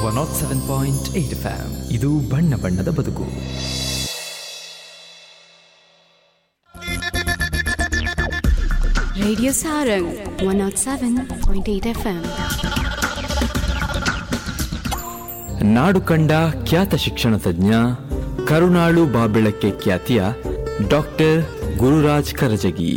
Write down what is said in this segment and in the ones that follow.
Not seven point eight F M ಇದು ಬಣ್ಣ ಬಣ್ಣದ ಬದುಕು Radio Sarang 107.8 FM. ನಾಡು ಕಂಡ ಖ್ಯಾತ ಶಿಕ್ಷಣ ತಜ್ಞ ಕರುಣಾಳು ಬಾಬೆಳಕ್ಕೆ ಖ್ಯಾತಿಯ ಡಾಕ್ಟರ್ ಗುರುರಾಜ್ ಕರಜಗಿ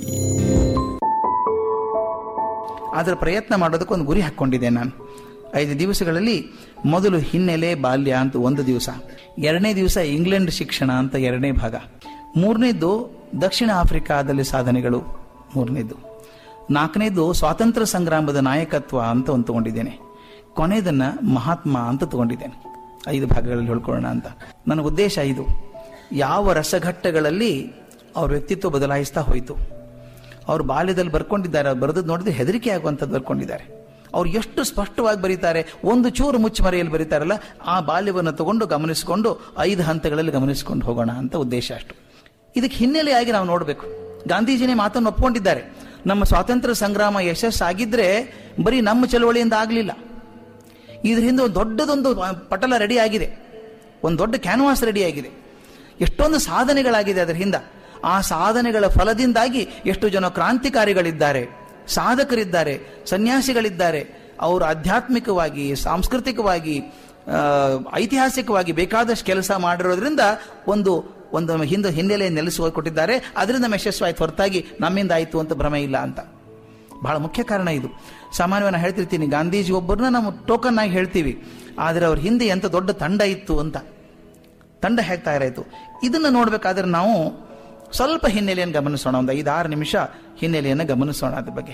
ಅದರ ಪ್ರಯತ್ನ ಮಾಡೋದಕ್ಕೆ ಒಂದು ಗುರಿ ಹಾಕ್ಕೊಂಡಿದ್ದೆ ನಾನು ಐದು ದಿವಸಗಳಲ್ಲಿ ಮೊದಲು ಹಿನ್ನೆಲೆ ಬಾಲ್ಯ ಅಂತ ಒಂದು ದಿವಸ ಎರಡನೇ ದಿವಸ ಇಂಗ್ಲೆಂಡ್ ಶಿಕ್ಷಣ ಅಂತ ಎರಡನೇ ಭಾಗ ಮೂರನೇದ್ದು ದಕ್ಷಿಣ ಆಫ್ರಿಕಾದಲ್ಲಿ ಸಾಧನೆಗಳು ಮೂರನೇದ್ದು ನಾಲ್ಕನೇದು ಸ್ವಾತಂತ್ರ್ಯ ಸಂಗ್ರಾಮದ ನಾಯಕತ್ವ ಅಂತ ಒಂದು ತಗೊಂಡಿದ್ದೇನೆ ಕೊನೆಯದನ್ನ ಮಹಾತ್ಮ ಅಂತ ತಗೊಂಡಿದ್ದೇನೆ ಐದು ಭಾಗಗಳಲ್ಲಿ ಹೇಳ್ಕೊಳ್ಳೋಣ ಅಂತ ನನ್ನ ಉದ್ದೇಶ ಇದು ಯಾವ ರಸಘಟ್ಟಗಳಲ್ಲಿ ಅವ್ರ ವ್ಯಕ್ತಿತ್ವ ಬದಲಾಯಿಸ್ತಾ ಹೋಯಿತು ಅವ್ರು ಬಾಲ್ಯದಲ್ಲಿ ಬರ್ಕೊಂಡಿದ್ದಾರೆ ಅವ್ರು ಬರೆದು ನೋಡಿದ್ರೆ ಹೆದರಿಕೆ ಆಗುವಂಥದ್ದು ಬರ್ಕೊಂಡಿದ್ದಾರೆ ಅವ್ರು ಎಷ್ಟು ಸ್ಪಷ್ಟವಾಗಿ ಬರೀತಾರೆ ಒಂದು ಚೂರು ಮುಚ್ಚುಮರೆಯಲ್ಲಿ ಬರೀತಾರಲ್ಲ ಆ ಬಾಲ್ಯವನ್ನು ತಗೊಂಡು ಗಮನಿಸಿಕೊಂಡು ಐದು ಹಂತಗಳಲ್ಲಿ ಗಮನಿಸಿಕೊಂಡು ಹೋಗೋಣ ಅಂತ ಉದ್ದೇಶ ಅಷ್ಟು ಇದಕ್ಕೆ ಹಿನ್ನೆಲೆಯಾಗಿ ನಾವು ನೋಡಬೇಕು ಗಾಂಧೀಜಿನೇ ಮಾತನ್ನು ಒಪ್ಕೊಂಡಿದ್ದಾರೆ ನಮ್ಮ ಸ್ವಾತಂತ್ರ್ಯ ಸಂಗ್ರಾಮ ಯಶಸ್ಸಾಗಿದ್ರೆ ಬರೀ ನಮ್ಮ ಚಳವಳಿಯಿಂದ ಆಗಲಿಲ್ಲ ಇದ್ರ ಹಿಂದೆ ಒಂದು ದೊಡ್ಡದೊಂದು ಪಟಲ ರೆಡಿ ಆಗಿದೆ ಒಂದು ದೊಡ್ಡ ಕ್ಯಾನ್ವಾಸ್ ರೆಡಿ ಆಗಿದೆ ಎಷ್ಟೊಂದು ಸಾಧನೆಗಳಾಗಿದೆ ಅದರ ಹಿಂದೆ ಆ ಸಾಧನೆಗಳ ಫಲದಿಂದಾಗಿ ಎಷ್ಟು ಜನ ಕ್ರಾಂತಿಕಾರಿಗಳಿದ್ದಾರೆ ಸಾಧಕರಿದ್ದಾರೆ ಸನ್ಯಾಸಿಗಳಿದ್ದಾರೆ ಅವರು ಆಧ್ಯಾತ್ಮಿಕವಾಗಿ ಸಾಂಸ್ಕೃತಿಕವಾಗಿ ಆ, ಐತಿಹಾಸಿಕವಾಗಿ ಬೇಕಾದಷ್ಟು ಕೆಲಸ ಮಾಡಿರೋದ್ರಿಂದ ಒಂದು ಒಂದು ಹಿಂದೆ ಹಿನ್ನೆಲೆ ನೆಲೆಸಿ ಕೊಟ್ಟಿದ್ದಾರೆ ಅದರಿಂದ ನಮ್ಮ ಯಶಸ್ವಾಯ್ತು ಹೊರತಾಗಿ ನಮ್ಮಿಂದ ಆಯಿತು ಅಂತ ಭ್ರಮೆ ಇಲ್ಲ ಅಂತ ಬಹಳ ಮುಖ್ಯ ಕಾರಣ ಇದು ಸಾಮಾನ್ಯವಾಗಿ ನಾನು ಹೇಳ್ತಿರ್ತೀನಿ ಗಾಂಧೀಜಿ ಒಬ್ಬರನ್ನ ನಾವು ಟೋಕನ್ ಆಗಿ ಹೇಳ್ತೀವಿ ಆದರೆ ಅವ್ರ ಹಿಂದೆ ಎಂತ ದೊಡ್ಡ ತಂಡ ಇತ್ತು ಅಂತ ತಂಡ ಹೇಗೆ ತಯಾರಾಯಿತು ಇದನ್ನು ನೋಡಬೇಕಾದ್ರೆ ನಾವು ಸ್ವಲ್ಪ ಹಿನ್ನೆಲೆಯನ್ನು ಗಮನಿಸೋಣ ಒಂದು ಐದಾರು ನಿಮಿಷ ಹಿನ್ನೆಲೆಯನ್ನು ಗಮನಿಸೋಣ ಅದ್ರ ಬಗ್ಗೆ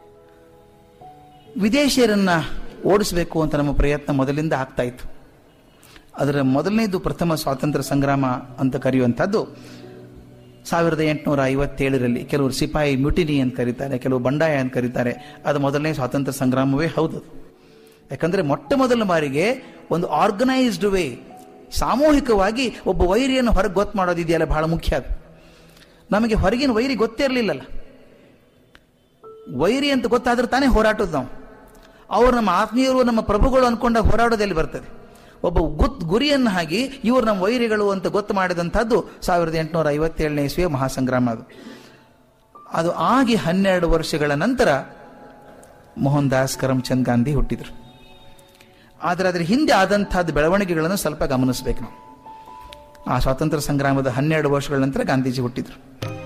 ವಿದೇಶಿಯರನ್ನ ಓಡಿಸಬೇಕು ಅಂತ ನಮ್ಮ ಪ್ರಯತ್ನ ಮೊದಲಿಂದ ಆಗ್ತಾ ಇತ್ತು ಅದರ ಮೊದಲನೇದು ಪ್ರಥಮ ಸ್ವಾತಂತ್ರ್ಯ ಸಂಗ್ರಾಮ ಅಂತ ಕರೆಯುವಂಥದ್ದು ಸಾವಿರದ ಎಂಟುನೂರ ಐವತ್ತೇಳರಲ್ಲಿ ಕೆಲವರು ಸಿಪಾಯಿ ಮ್ಯುಟಿನಿ ಅಂತ ಕರೀತಾರೆ ಕೆಲವು ಬಂಡಾಯ ಅಂತ ಕರೀತಾರೆ ಅದು ಮೊದಲನೇ ಸ್ವಾತಂತ್ರ್ಯ ಸಂಗ್ರಾಮವೇ ಹೌದು ಯಾಕಂದ್ರೆ ಮೊಟ್ಟ ಮೊದಲ ಬಾರಿಗೆ ಒಂದು ಆರ್ಗನೈಸ್ಡ್ ವೇ ಸಾಮೂಹಿಕವಾಗಿ ಒಬ್ಬ ವೈರಿಯನ್ನು ಹೊರಗೆ ಗೊತ್ತು ಮಾಡೋದಿದೆಯಲ್ಲ ಬಹಳ ಮುಖ್ಯ ಅದು ನಮಗೆ ಹೊರಗಿನ ವೈರಿ ಗೊತ್ತೇ ಇರಲಿಲ್ಲಲ್ಲ ವೈರಿ ಅಂತ ಗೊತ್ತಾದ್ರೆ ತಾನೇ ಹೋರಾಟದ ನಾವು ಅವರು ನಮ್ಮ ಆತ್ಮೀಯರು ನಮ್ಮ ಪ್ರಭುಗಳು ಅನ್ಕೊಂಡ ಹೋರಾಡೋದಲ್ಲಿ ಬರ್ತದೆ ಒಬ್ಬ ಗುತ್ ಗುರಿಯನ್ನು ಹಾಕಿ ಇವರು ನಮ್ಮ ವೈರಿಗಳು ಅಂತ ಗೊತ್ತು ಮಾಡಿದಂಥದ್ದು ಸಾವಿರದ ಎಂಟುನೂರ ಐವತ್ತೇಳನೇ ಇಸ್ವಿಯ ಮಹಾಸಂಗ್ರಾಮ ಅದು ಅದು ಆಗಿ ಹನ್ನೆರಡು ವರ್ಷಗಳ ನಂತರ ಮೋಹನ್ ದಾಸ್ ಕರಮ್ಚಂದ್ ಗಾಂಧಿ ಹುಟ್ಟಿದ್ರು ಆದರೆ ಅದರ ಹಿಂದೆ ಆದಂತಹದ್ದು ಬೆಳವಣಿಗೆಗಳನ್ನು ಸ್ವಲ್ಪ ಗಮನಿಸಬೇಕು ನಾವು ಆ ಸ್ವಾತಂತ್ರ್ಯ ಸಂಗ್ರಾಮದ ಹನ್ನೆರಡು ವರ್ಷಗಳ ನಂತರ ಗಾಂಧೀಜಿ ಹುಟ್ಟಿದ್ರು